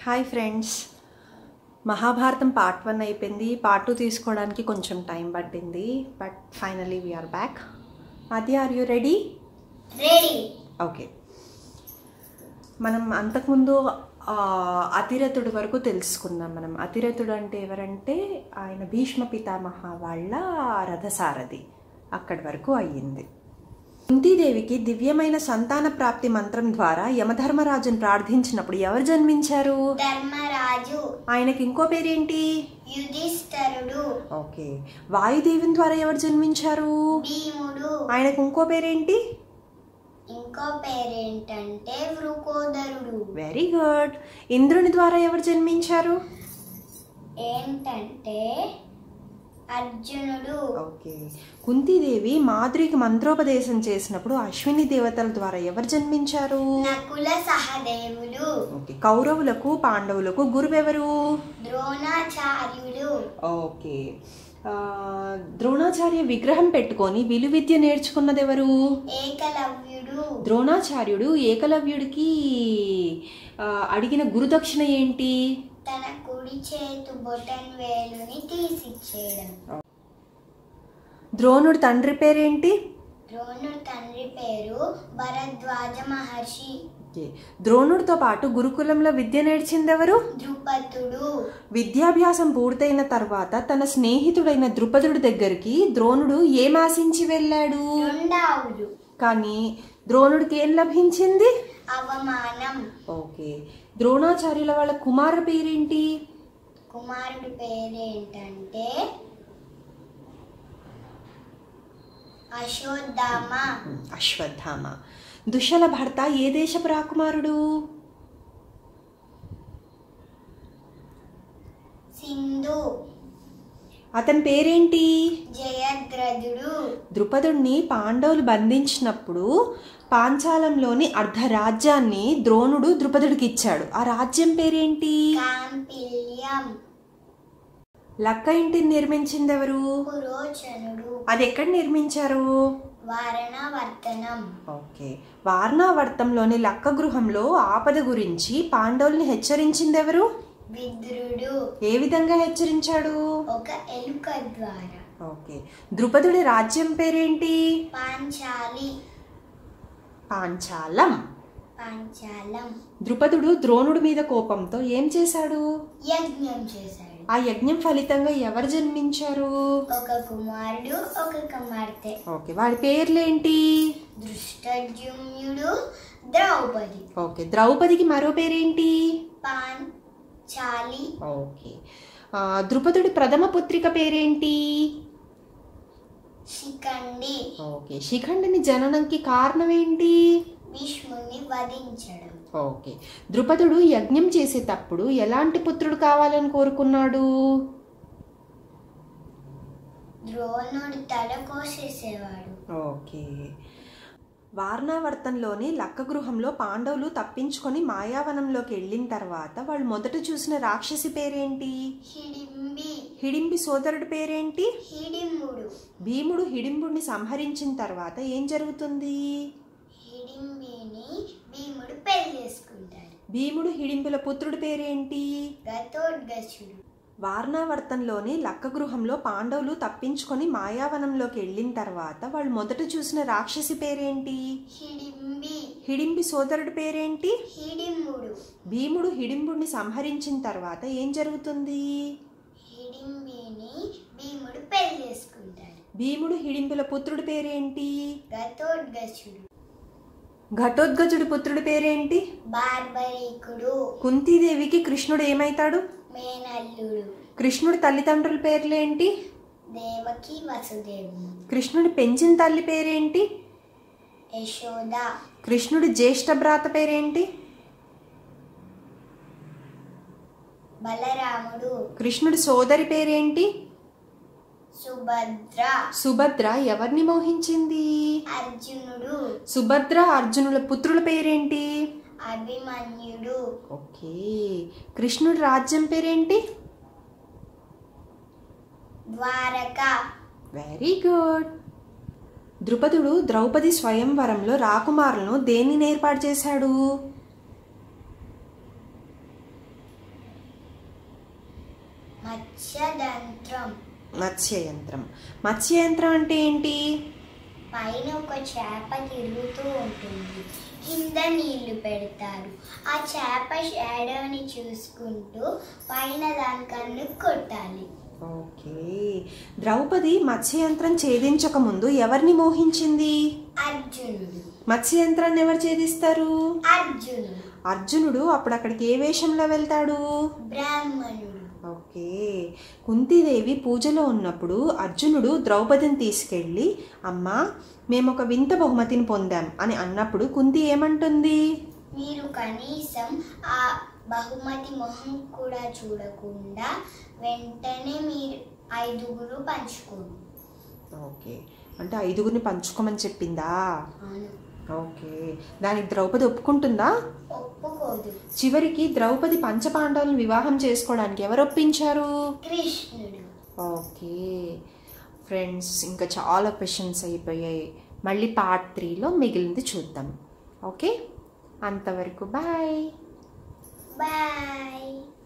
Hi friends Mahabharatam part one అయిపోయింది part two తీసుకోవడానికి కొంచెం టైం పట్టింది బట్ ఫైనలీ వీఆర్ బ్యాక్ అది are you ready ready okay మనం అంతకుముందు ఆ, అతిరథుడి వరకు తెలుసుకుందాం మనం అతిరథుడు అంటే ఎవరంటే ఆయన భీష్మ పితామహ వాళ్ళ రథసారథి అక్కడి వరకు అయ్యింది కుంతీదేవికి దివ్యమైన సంతాన ప్రాప్తి మంత్రం ద్వారా యమధర్మరాజును ప్రార్థించినప్పుడు ఎవరు జన్మించారు ధర్మరాజు ఆయనకి ఇంకో పేరేంటి యుధిష్ఠరుడు ఓకే వాయుదేవుని ద్వారా ఎవరు జన్మించారు భీముడు ఆయనకు ఇంకో పేరేంటి ఇంకో పేరేంటంటే వృకోదరుడు వెరీ గుడ్ ఇంద్రుని ద్వారా ఎవరు జన్మించారు ఏంటంటే అర్జునుడు ఓకే కుంతీదేవి మాధురికి మంత్రోపదేశం చేసినప్పుడు అశ్విని దేవతల ద్వారా ఎవరు జన్మించారు నకుల సహదేవులు ఓకే కౌరవులకు పాండవులకు గురువెవరు ద్రోణాచార్యులు ఓకే ఆ, ద్రోణాచార్య విగ్రహం పెట్టుకొని విలువిద్య నేర్చుకున్నది ఎవరు ఏకలవ్యుడు ద్రోణాచార్యుడు ఏకలవ్యుడికి ఆ, అడిగిన గురుదక్షిణ ఏంటి తన కుడి చేతు బొటన్ వేలుని తీసిచ్చేయడం ద్రోణుడి తండ్రి పేరేంటి ద్రోణుడు తండ్రి పేరు భరద్వాజ మహర్షి ఓకే. ద్రోణుడితో పాటు గురుకులంలో విద్య నేర్చింది ఎవరు ద్రుపదుడు విద్యాభ్యాసం పూర్తయిన తర్వాత తన స్నేహితుడైన ద్రుపదుడి దగ్గరికి ద్రోణుడు ఏం ఆశించి వెళ్ళాడు రెండావుడు కానీ ద్రోణుడికి ఏం లభించింది అవమానం ఓకే ద్రోణాచార్యుల వాళ్ళ కుమార పేరేంటి కుమారుడి పేరేంటంటే అశోద్ధామ అశ్వత్థామ దుశల భర్త ఏ దేశపు రాకుమారుడు సింధు అతని పేరేంటి జయద్రథుడు ద్రుపదుడిని పాండవులు బంధించినప్పుడు పాంచాలంలోని అర్ధరాజ్యాన్ని ద్రోణుడు ద్రుపదుడికి ఇచ్చాడు ఆ రాజ్యం పేరేంటి కాంపిల్యం లక్క ఇంటిని నిర్మించింది ఎవరు పురోచనుడు అది ఎక్కడ నిర్మించారు వారణవర్తనం ఓకే వారణావర్తంలోని లక్క గృహంలో ఆపద గురించి పాండవుల్ని హెచ్చరించింది ఎవరు విద్రుడు ఏ విధంగా హెచ్చరించాడు ఒక ఎలుక ద్వారా ఓకే ద్రుపదుడి రాజ్యం పేరేంటి పాంచాలి పాంచాలం పాంచాలం ద్రుపదుడు ద్రోణుడి మీద కోపంతో ఏం చేశాడు యజ్ఞం చేశాడు ఆ యజ్ఞం ఫలితంగా ఎవరు జన్మించారు ఒక కుమారుడు ఒక కుమార్తె ఓకే వాడి పేర్లేంటి దృష్టజుమ్యుడు ద్రౌపది ఓకే ద్రౌపదికి మరో పేరేంటి పాంచాలి ఓకే ఆ, ద్రుపదుడి ప్రథమ పుత్రిక పేరేంటి శిఖండి ఓకే శిఖండిని జననంకి కారణం ఏంటి భీష్ముని వధించడం ఓకే ద్రుపదుడు యజ్ఞం చేసేటప్పుడు ఎలాంటి పుత్రుడు కావాలని కోరుకున్నాడు ద్రోణుడు తల కోసేసేవాడు ఓకే వారణావర్తంలోని లక్క గృహంలో పాండవులు తప్పించుకొని మాయావనంలోకి వెళ్ళిన తర్వాత వాళ్ళు మొదట చూసిన రాక్షసి పేరేంటి హిడింబి హిడింబి సోదరుడి పేరేంటి హిడింబుడు భీముడు హిడింబుడిని సంహరించిన తర్వాత ఏం జరుగుతుంది హిడింబిని భీముడు పెళ్లి చేసుకుంటాడు భీముడు హిడింబుల పుత్రుడి పేరేంటి గతోద్గచుడు వారణావర్తంలోని లక్క గృహంలో పాండవులు తప్పించుకొని మాయావనంలోకి వెళ్ళిన తర్వాత వాళ్ళు మొదట చూసిన రాక్షసి పేరేంటి హిడింబి హిడింబి సోదరుడి పేరేంటి హిడింబుడు భీముడు హిడింబుడిని సంహరించిన తర్వాత ఏం జరుగుతుంది హిడింబిని భీముడు పెళ్లి చేసుకుంటాడు భీముడు హిడింబుల పుత్రుడి పేరేంటి గతోద్గచుడు ఘటోద్గజుడి పుత్రుడి పేరేంటి బార్బరీకుడు కుంతీదేవికి కృష్ణుడు ఏమైతాడు మేనల్లుడు కృష్ణుడి తల్లిదండ్రుల పేర్లేంటి దేవకి వసుదేవుడు కృష్ణుడి పెంచిన తల్లి పేరేంటి యశోద కృష్ణుడి జ్యేష్ఠ భ్రాత పేరేంటి బలరాముడు కృష్ణుడి సోదరి పేరేంటి సుభద్ర సుభద్ర ఎవరిని మోహించింది అర్జునుడు సుభద్ర అర్జునుల పుత్రుల పేరేంటి అభిమన్యుడు ఓకే కృష్ణుడి రాజ్యం పేరేంటి ద్వారక వెరీ గుడ్ ద్రుపదుడు ద్రౌపది స్వయంవరంలో రాకుమారులను దేనిని ఏర్పాటు చేశాడు మత్స్యదంత్రం మత్స్యయంత్రం మత్స్యయంత్రం అంటే ఏంటి పైన ఒక చేప తిరుగుతూ ఉంటుంది కింద నీళ్లు పెడతారు ఆ చేప షాడోని చూసుకుంటూ పైన దాని కన్ను కొట్టాలి ఓకే ద్రౌపది మత్స్యయంత్రం ఛేదించక ముందు ఎవరిని మోహించింది అర్జునుడు మత్స్యయంత్రాన్ని ఎవరు ఛేదిస్తారు అర్జునుడు అర్జునుడు అప్పుడు అక్కడికి ఏ వేషంలో వెళ్తాడు బ్రాహ్మణుడు ఓకే కుంతీదేవి పూజలో ఉన్నప్పుడు అర్జునుడు ద్రౌపదిని తీసుకెళ్ళి అమ్మా మేము ఒక వింత బహుమతిని పొందాం అని అన్నప్పుడు కుంతి ఏమంటుంది మీరు కనీసం ఆ బహుమతి మొహం కూడా చూడకుండా వెంటనే మీరు ఐదుగురు పంచుకోండి ఓకే అంటే ఐదుగురిని పంచుకోమని చెప్పిందా అవును ఓకే దానికి ద్రౌపది ఒప్పుకుంటుందా ఒప్పుకోదు చివరికి ద్రౌపది పంచపాండవులను వివాహం చేసుకోవడానికి ఎవరు ఒప్పించారు కృష్ణుడు ఓకే ఫ్రెండ్స్ ఇంకా చాలా క్వశ్చన్స్ అయిపోయాయి మళ్ళీ పార్ట్ త్రీలో మిగిలింది చూద్దాం ఓకే అంతవరకు బాయ్ బాయ్